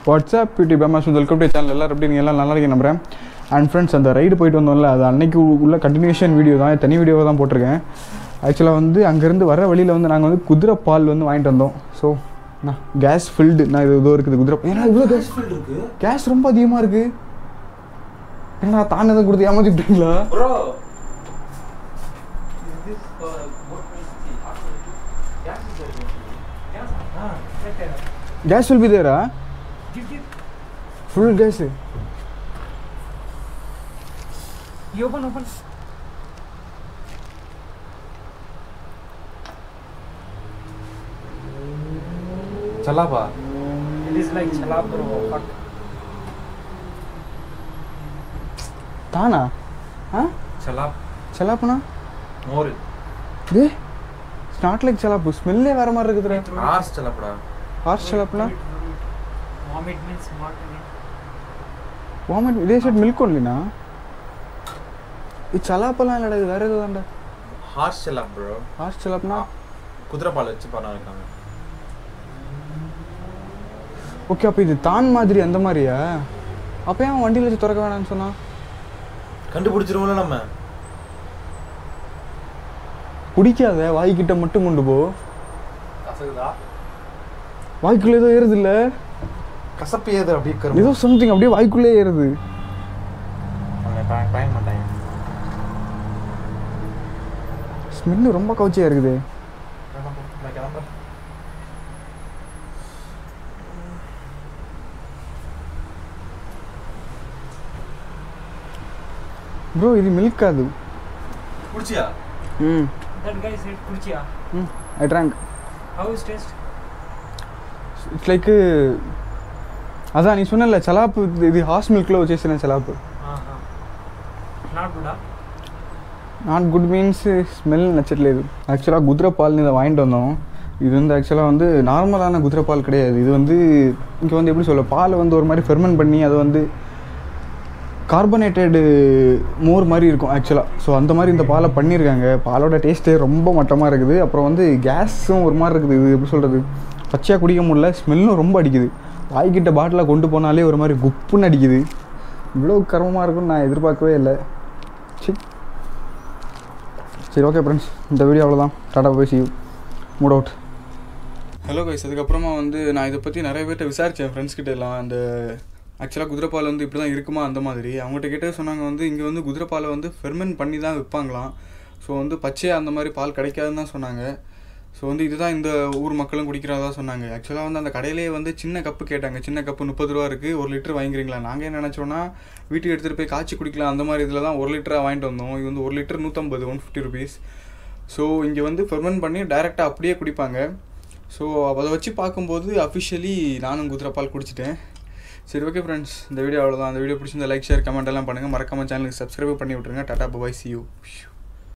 WhatsApp YouTube Amazon welcome to channel எல்லாரும் எப்படி நீங்கள் எல்லாம் நல்லா இருக்கீங்க நம்புறேன் அண்ட் ஃப்ரெண்ட்ஸ் அந்த ரைடு போயிட்டு வந்தோம்ல அது அன்னைக்கு உள்ள கண்டினியூஷன் வீடியோ தான் தனி வீடியோவை தான் போட்டிருக்கேன் ஆக்சுவலாக வந்து அங்கேருந்து வர வழியில் வந்து நாங்கள் வந்து குதிரை பால் வந்து வாங்கிட்டு வந்தோம் ஸோ நான் கேஸ் ஃபில்டு நான் இது இதோ இருக்குது குதிரை ஏன்னா இவ்வளோ கேஸ் இருக்கு கேஸ் ரொம்ப அதிகமாக இருக்குது ஏன்னா தான் எதுவும் கொடுத்து ஏமாற்றிட்டீங்களா bro case will be there full case open open చల్లాపా it is like chala bro fuck தானா ஆ చల్లాప్ செலாப்புனா మోరు டே இட்ஸ் நாட் லைக் செலாப்பு ஸ்மெல்லே வேற மாதிரி இருக்குது ఆర్స్ చల్లపడా ஹார்ஸ் செலாப்புனா vomit means what again vomit இதே சைட் மில்க் ஒன்லினா இது செலாப்பெல்லாம் இல்லைடா இது வேற எதுவும் தான்டா హార్స్ చల్లాప్ బ్రో ஹார்ஸ் செலாப்னா కుదిరపాలు వచ్చి పడాలి ஓகே அப்போ இது தான் மாதிரி அந்த மாதிரியா அப்போ ஏன் வண்டியில் வச்சு திறக்க வேணாம்னு சொன்னா கண்டுபிடிச்சிருவோம்ல நம்ம குடிக்காத வாய்க்கிட்ட மட்டும் கொண்டு போ கசகுதா வாய்க்குள்ளே ஏதோ ஏறுது இல்லை கசப்பு ஏது அப்படியே ஏதோ சம்திங் அப்படியே வாய்க்குள்ளே ஏறுது பயன் மாட்டேன் ஸ்மெல்லு ரொம்ப கவுச்சியாக இருக்குது நான் கிளம்புறேன் ப்ரோ இது மில்க் அது குடிச்சியா ம் that guy said kurchia ம் I drank how is taste it's like அதான் நீ சொன்னல செலாப்பு இது- ఇది హాస్ మిల్క్లో వచ్చేసిన సెలాపు uh-huh. not good ah not good means smell நச்சట్లేదు యాక్చువల్గా குதிரை பால்னு இதை வாங்கிட்டு வந்தோம் இது வந்து ஆக்சுவலாக வந்து நார்மலான குதிரை பால் கிடையாது இது வந்து இங்கே வந்து எப்படி சொல்ல பாலை வந்து ஒரு மாதிரி ஃபெர்மெண்ட் பண்ணி அதை வந்து கார்பனேட்டடு மோர் மாதிரி இருக்கும் ஆக்சுவலாக ஸோ அந்த மாதிரி இந்த பாலை பண்ணியிருக்காங்க பாலோட டேஸ்ட்டே ரொம்ப மட்டமாக இருக்குது அப்புறம் வந்து கேஸும் ஒரு மாதிரி இருக்குது இது எப்படி சொல்கிறது பச்சையாக குடிக்க முடியல ஸ்மெல்லும் ரொம்ப அடிக்குது வாய்க்கிட்ட பாட்டிலாக கொண்டு போனாலே ஒரு மாதிரி குப்புன்னு அடிக்குது இவ்வளோ கர்மமாக இருக்கும்னு நான் எதிர்பார்க்கவே இல்லை சரி சரி ஓகே ஃப்ரெண்ட்ஸ் இந்த வீடியோ அவ்வளோதான் டாடா போய் சி மூட் அவுட் ஹலோ கைஸ் அதுக்கப்புறமா வந்து நான் இதை பற்றி நிறைய பேர்கிட்ட விசாரித்தேன் ஃப்ரெண்ட்ஸ் கிட்ட எல்லாம் அந்த ஆக்சுவலாக குதிரைப்பால் வந்து இப்படி தான் இருக்குமா அந்த மாதிரி அவங்ககிட்ட கேட்டே சொன்னாங்க வந்து இங்கே வந்து குதிரைப்பாலை வந்து ஃபெர்மெண்ட் பண்ணி தான் விற்பாங்களாம் ஸோ வந்து பச்சையாக அந்த மாதிரி பால் கிடைக்காதுன்னு தான் சொன்னாங்க ஸோ வந்து இதுதான் இந்த ஊர் மக்களும் குடிக்கிறதா சொன்னாங்க ஆக்சுவலாக வந்து அந்த கடையிலேயே வந்து சின்ன கப்பு கேட்டாங்க சின்ன கப்பு முப்பது ரூபா இருக்குது ஒரு லிட்டர் வாங்கிக்கிறீங்களா நாங்கள் என்ன நினச்சோன்னா வீட்டுக்கு எடுத்துகிட்டு போய் காய்ச்சி குடிக்கலாம் அந்த மாதிரி இதில் தான் ஒரு லிட்டராக வாங்கிட்டு வந்தோம் இது வந்து ஒரு லிட்டர் நூற்றம்பது ஒன் ஃபிஃப்டி ருபீஸ் ஸோ இங்கே வந்து ஃபெர்மெண்ட் பண்ணி டைரெக்டாக அப்படியே குடிப்பாங்க ஸோ அதை வச்சு பார்க்கும்போது அஃபிஷியலி நானும் குதிரைப்பால் குடிச்சிட்டேன் சரி ஓகே ஃப்ரெண்ட்ஸ் இந்த வீடியோ அவ்வளோதான் அந்த வீடியோ பிடிச்சிருந்த லைக் ஷேர் கமெண்ட் எல்லாம் பண்ணுங்கள் மறக்காம சேனலுக்கு சப்ஸ்கிரைப் பண்ணி விட்ருங்க டாடா பாய் சி யூ